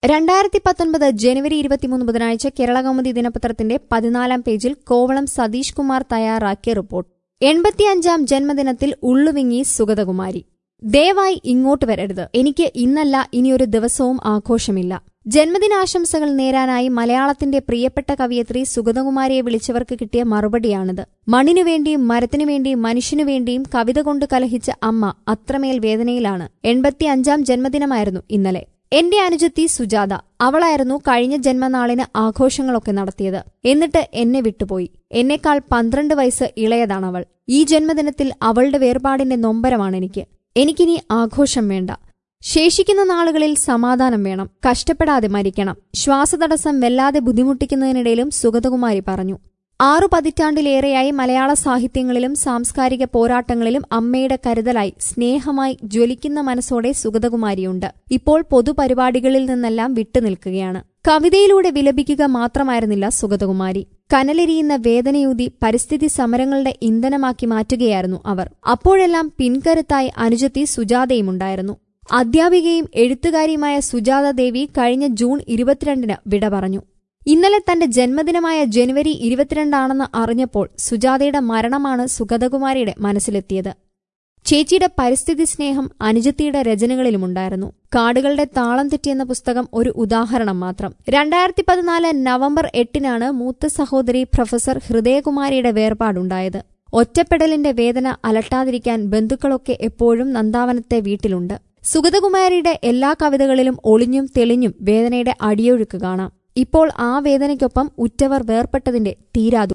രണ്ടായിരത്തി പത്തൊൻപത് ജനുവരി ഇരുപത്തിമൂന്ന് ബുധനാഴ്ച കേരളകൗമുദി ദിനപത്രത്തിന്റെ പതിനാലാം പേജിൽ കോവളം സതീഷ് കുമാർ തയ്യാറാക്കിയ റിപ്പോർട്ട് എൺപത്തിയഞ്ചാം ജന്മദിനത്തിൽ ഉള്ളുവിങ്ങി സുഗതകുമാരി ദയവായി ഇങ്ങോട്ട് വരരുത് എനിക്ക് ഇന്നല്ല ഇനിയൊരു ദിവസവും ആഘോഷമില്ല ജന്മദിനാശംസകൾ നേരാനായി മലയാളത്തിന്റെ പ്രിയപ്പെട്ട കവിയത്രി സുഗതകുമാരിയെ വിളിച്ചവർക്ക് കിട്ടിയ മറുപടിയാണിത് മണ്ണിനു വേണ്ടിയും മരത്തിനു വേണ്ടിയും മനുഷ്യനു വേണ്ടിയും കവിത കൊണ്ട് കലഹിച്ച അമ്മ അത്രമേൽ വേദനയിലാണ് എൺപത്തിയഞ്ചാം ജന്മദിനമായിരുന്നു ഇന്നലെ എന്റെ അനുജത്തി സുജാത അവളായിരുന്നു കഴിഞ്ഞ ജന്മനാളിന് ആഘോഷങ്ങളൊക്കെ നടത്തിയത് എന്നിട്ട് എന്നെ വിട്ടുപോയി എന്നെക്കാൾ പന്ത്രണ്ട് വയസ്സ് ഇളയതാണവൾ ഈ ജന്മദിനത്തിൽ അവളുടെ വേർപാടിന്റെ നൊമ്പരമാണെനിക്ക് എനിക്കിനി ആഘോഷം വേണ്ട ശേഷിക്കുന്ന നാളുകളിൽ സമാധാനം വേണം കഷ്ടപ്പെടാതെ മരിക്കണം ശ്വാസതടസ്സം വല്ലാതെ ബുദ്ധിമുട്ടിക്കുന്നതിനിടയിലും സുഗതകുമാരി പറഞ്ഞു ആറു പതിറ്റാണ്ടിലേറെയായി മലയാള സാഹിത്യങ്ങളിലും സാംസ്കാരിക പോരാട്ടങ്ങളിലും അമ്മയുടെ കരുതലായി സ്നേഹമായി ജ്വലിക്കുന്ന മനസ്സോടെ സുഗതകുമാരിയുണ്ട് ഇപ്പോൾ പൊതുപരിപാടികളിൽ നിന്നെല്ലാം വിട്ടുനിൽക്കുകയാണ് കവിതയിലൂടെ വിലപിക്കുക മാത്രമായിരുന്നില്ല സുഗതകുമാരി കനലെരിയുന്ന വേദനയൂതി പരിസ്ഥിതി സമരങ്ങളുടെ ഇന്ധനമാക്കി മാറ്റുകയായിരുന്നു അവർ അപ്പോഴെല്ലാം പിൻകരുത്തായി അനുജത്തി സുജാതയുമുണ്ടായിരുന്നു അധ്യാപികയും എഴുത്തുകാരിയുമായ സുജാത ദേവി കഴിഞ്ഞ ജൂൺ ഇരുപത്തിരണ്ടിന് വിട പറഞ്ഞു ഇന്നലെ തന്റെ ജന്മദിനമായ ജനുവരി ഇരുപത്തിരണ്ടാണെന്ന് അറിഞ്ഞപ്പോൾ സുജാതയുടെ മരണമാണ് സുഗതകുമാരിയുടെ മനസ്സിലെത്തിയത് ചേച്ചിയുടെ പരിസ്ഥിതി സ്നേഹം അനുജത്തിയുടെ രചനകളിലുമുണ്ടായിരുന്നു കാടുകളുടെ താളം തെറ്റിയെന്ന പുസ്തകം ഒരു ഉദാഹരണം മാത്രം രണ്ടായിരത്തി പതിനാല് നവംബർ എട്ടിനാണ് മൂത്ത സഹോദരി പ്രൊഫസർ ഹൃദയകുമാരിയുടെ വേർപാടുണ്ടായത് ഒറ്റപ്പെടലിന്റെ വേദന അലട്ടാതിരിക്കാൻ ബന്ധുക്കളൊക്കെ എപ്പോഴും നന്ദാവനത്തെ വീട്ടിലുണ്ട് സുഗതകുമാരിയുടെ എല്ലാ കവിതകളിലും ഒളിഞ്ഞും തെളിഞ്ഞും വേദനയുടെ അടിയൊഴുക്ക് കാണാം ഇപ്പോൾ ആ വേദനയ്ക്കൊപ്പം ഉറ്റവർ വേർപെട്ടതിന്റെ തീരാതു